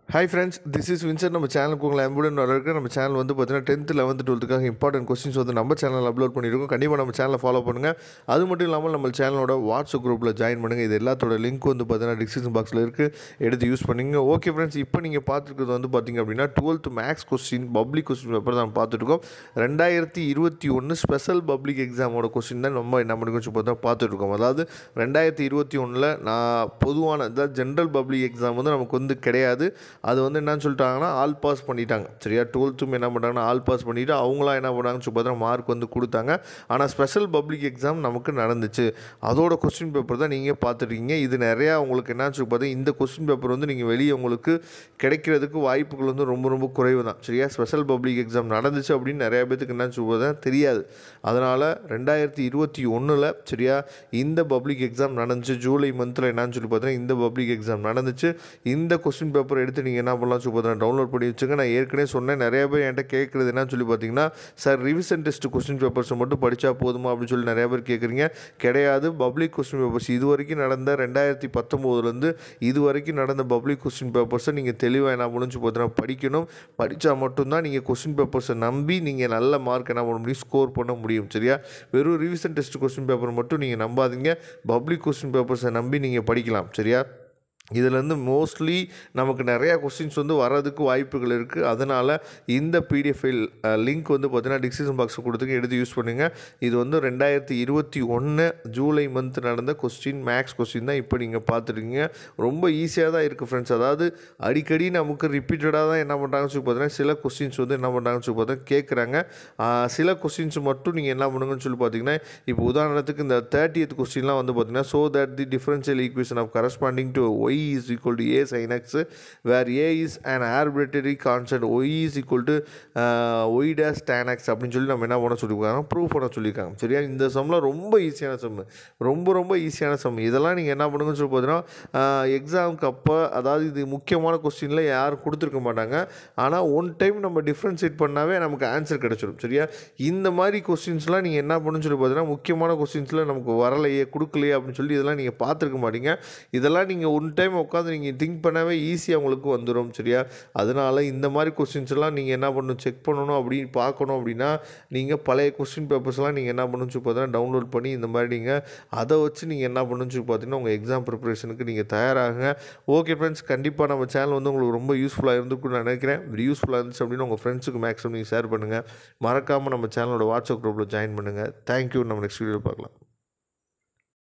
hi friends this is Winsor நம்ம சேனலுக்கு உங்களை அன்புடன் வரவேற்க நம்ம சேனல் வந்து பார்த்தீங்கன்னா டென்த்து லெவன்த்து டுவெல்த்துக்காக இம்பார்ட்டன்ட் கொஸ்டின்ஸ் வந்து நம்ம சேனலில் அப்லோட் பண்ணியிருக்கோம் கண்டிப்பாக நம்ம சேனலை ஃபாலோ பண்ணுங்கள் அது மட்டும் இல்லாமல் நம்ம சேனலோட வாட்ஸ்அப் குரூப்பில் ஜாயின் பண்ணுங்கள் இது எல்லாத்தோட லிங்க் வந்து பார்த்தீங்கன்னா டிஸ்கிரிப்ஷன் பாக்ஸில் இருக்குது எடுத்து யூஸ் பண்ணிங்க ஓகே ஃப்ரெண்ட்ஸ் இப்போ நீங்கள் பார்த்துருக்கிறது வந்து பார்த்தீங்க அப்படின்னா twelfth maths question public question paper தான் பார்த்துருக்கோம் ரெண்டாயிரத்தி இருபத்தி ஒன்று ஸ்பெஷல் பப்ளிக் எக்ஸாமோட கொஸ்டின் தான் நம்ம என்ன பண்ணி பார்த்தா பார்த்துட்ருக்கோம் அதாவது ரெண்டாயிரத்தி இருபத்தி ஒன்றில் நான் பொதுவான அதாவது ஜென்ரல் பப்ளிக் எக்ஸாம் வந்து நமக்கு வந்து கிடையாது அது வந்து என்னன்னு சொல்லிட்டாங்கன்னா ஆல் பாஸ் பண்ணிட்டாங்க சரியா டுவெல்த்தும் என்ன பண்ணுறாங்கன்னா ஆல் பாஸ் பண்ணிவிட்டு அவங்களாம் என்ன பண்ணாங்கன்னு சொல்லி பார்த்தா மார்க் வந்து கொடுத்தாங்க ஆனால் ஸ்பெஷல் பப்ளிக் எக்ஸாம் நமக்கு நடந்துச்சு அதோட கொஸ்டின் பேப்பர் தான் நீங்கள் பார்த்துருக்கீங்க இது நிறையா உங்களுக்கு என்னன்னு சொல்லி பார்த்தா இந்த கொஸ்டின் பேப்பர் வந்து நீங்கள் வெளியே உங்களுக்கு கிடைக்கிறதுக்கு வாய்ப்புகள் வந்து ரொம்ப ரொம்ப குறைவு தான் சரியா ஸ்பெஷல் பப்ளிக் எக்ஸாம் நடந்துச்சு அப்படின்னு நிறைய பேத்துக்கு என்னன்னு சொல்லி பார்த்தா தெரியாது அதனால் ரெண்டாயிரத்தி இருபத்தி ஒன்றில் சரியா இந்த பப்ளிக் எக்ஸாம் நடந்துச்சு ஜூலை மந்தில் என்னன்னு சொல்லி பார்த்தீங்கன்னா இந்த பப்ளிக் எக்ஸாம் நடந்துச்சு இந்த கொஸ்டின் பேப்பர் எடுத்து நீங்கள் என்ன பண்ணலாம் சொல்லி பார்த்தீங்கன்னா டவுன்லோட் பண்ணி வச்சுங்க நான் ஏற்கனவே சொன்னேன் நிறைய பேர் என்கிட்ட கேட்குறது என்னன்னு சொல்லி பார்த்தீங்கன்னா sir revision test question papers மட்டும் படித்தா போதுமா அப்படின்னு சொல்லி நிறைய பேர் கேட்குறீங்க கிடையாது பப்ளிக் கொஸ்டின் பேப்பர்ஸ் இது வரைக்கும் நடந்த ரெண்டாயிரத்தி பத்தொம்போதுலேருந்து இது வரைக்கும் நடந்த பப்ளிக் கொஸ்டின் பேப்பர்ஸை நீங்கள் தெளிவாக என்ன முடிஞ்சு பார்த்தீங்கன்னா படிக்கணும் படித்தா மட்டும்தான் நீங்கள் கொஸ்டின் பேப்பர்ஸை நம்பி நீங்கள் நல்ல மார்க் என்ன பண்ண முடியும் ஸ்கோர் பண்ண முடியும் சரியா வெறும் ரிவிஷன் டெஸ்ட் கொஸ்டின் பேப்பர் மட்டும் நீங்கள் நம்பாதீங்க பப்ளிக் கொஸ்டின் பேப்பர்ஸை நம்பி நீங்கள் படிக்கலாம் சரியா இதுலேருந்து மோஸ்ட்லி நமக்கு நிறையா கொஸ்டின்ஸ் வந்து வர்றதுக்கு வாய்ப்புகள் இருக்குது அதனால் இந்த பிடிஎஃப் ஃபைல் லிங்க் வந்து பார்த்தீங்கன்னா டிஸ்கிரிப்ஷன் பாக்ஸில் கொடுத்துங்க எடுத்து யூஸ் பண்ணுங்கள் இது வந்து ரெண்டாயிரத்தி இருபத்தி ஒன்று ஜூலை மந்த் நடந்த கொஸ்டின் மேக்ஸ் கொஸ்டின் தான் இப்போ நீங்கள் பார்த்துருக்கீங்க ரொம்ப ஈஸியாக தான் இருக்குது ஃப்ரெண்ட்ஸ் அதாவது அடிக்கடி நமக்கு ரிப்பீட்டடாக தான் என்ன பண்ணுறாங்கன்னு சொல்லி பார்த்தீங்கன்னா சில கொஸ்டின்ஸ் வந்து என்ன பண்ணுறாங்கன்னு சொல்லி பார்த்தா கேட்குறாங்க சில கொஸ்டின்ஸ் மட்டும் நீங்கள் என்ன பண்ணுங்கன்னு சொல்லி பார்த்தீங்கன்னா இப்போ உதாரணத்துக்கு இந்த தேர்ட்டியத் கொஸ்டின்லாம் வந்து பார்த்தீங்கன்னா so that the differential equation of corresponding to y y is equal to a sin x where a is an arbitrary constant y is equal to uh, y dash tan x அப்படின்னு சொல்லி நம்ம என்ன பண்ண சொல்லியிருக்காங்க prove பண்ண சொல்லியிருக்காங்க சரியா இந்த சம்மில் ரொம்ப ஈஸியான சம் ரொம்ப ரொம்ப ஈஸியான சம் இதெல்லாம் நீங்கள் என்ன பண்ணுங்கன்னு சொல்லி பார்த்தீங்கன்னா எக்ஸாமுக்கு அப்போ அதாவது இது முக்கியமான கொஸ்டினில் யாரும் கொடுத்துருக்க மாட்டாங்க ஆனால் ஒன் டைம் நம்ம டிஃப்ரென்ஷியேட் பண்ணாவே நமக்கு ஆன்சர் கிடச்சிடும் சரியா இந்த மாதிரி கொஸ்டின்ஸ்லாம் நீங்கள் என்ன பண்ணுன்னு சொல்லி பார்த்தீங்கன்னா முக்கியமான கொஸ்டின்ஸில் நமக்கு வரலையே கொடுக்கலையே அப்படின்னு சொல்லி இதெல்லாம் நீங்கள் பார்த்துருக்க மாட்டீங்க இதெல்லாம் நீங்கள் ஒன் டைம் உட்காந்து நீங்கள் திங்க் பண்ணவே ஈஸியாக உங்களுக்கு வந்துடும் சரியா அதனால் இந்த மாதிரி கொஸ்டின்ஸ் எல்லாம் நீங்கள் என்ன பண்ணணும் செக் பண்ணணும் அப்படின்னு பார்க்கணும் அப்படின்னா நீங்கள் பழைய கொஸ்டின் பேப்பர்ஸ்லாம் நீங்கள் என்ன பண்ணணும்னு சொல்லி பார்த்தீங்கன்னா டவுன்லோட் பண்ணி இந்த மாதிரி நீங்கள் அதை வச்சு நீங்கள் என்ன பண்ணணும்னு சொல்லி பார்த்தீங்கன்னா உங்கள் எக்ஸாம் ப்ரிப்பரேஷனுக்கு நீங்கள் தயாராகுங்க ஓகே ஃப்ரெண்ட்ஸ் கண்டிப்பாக நம்ம சேனல் வந்து உங்களுக்கு ரொம்ப யூஸ்ஃபுல்லாக இருந்துக்குன்னு நினைக்கிறேன் இப்படி யூஸ்ஃபுல்லாக இருந்துச்சு அப்படின்னு உங்கள் ஃப்ரெண்ட்ஸுக்கு மேக்ஸிமம் நீங்கள் ஷேர் பண்ணுங்கள் மறக்காமல் நம்ம சேனலோட வாட்ஸ்அப் குரூப்பில் ஜாயின் பண்ணுங்கள் தேங்க்யூ நம்ம நெக்ஸ்ட் வீடியோ பார்க்கலாம்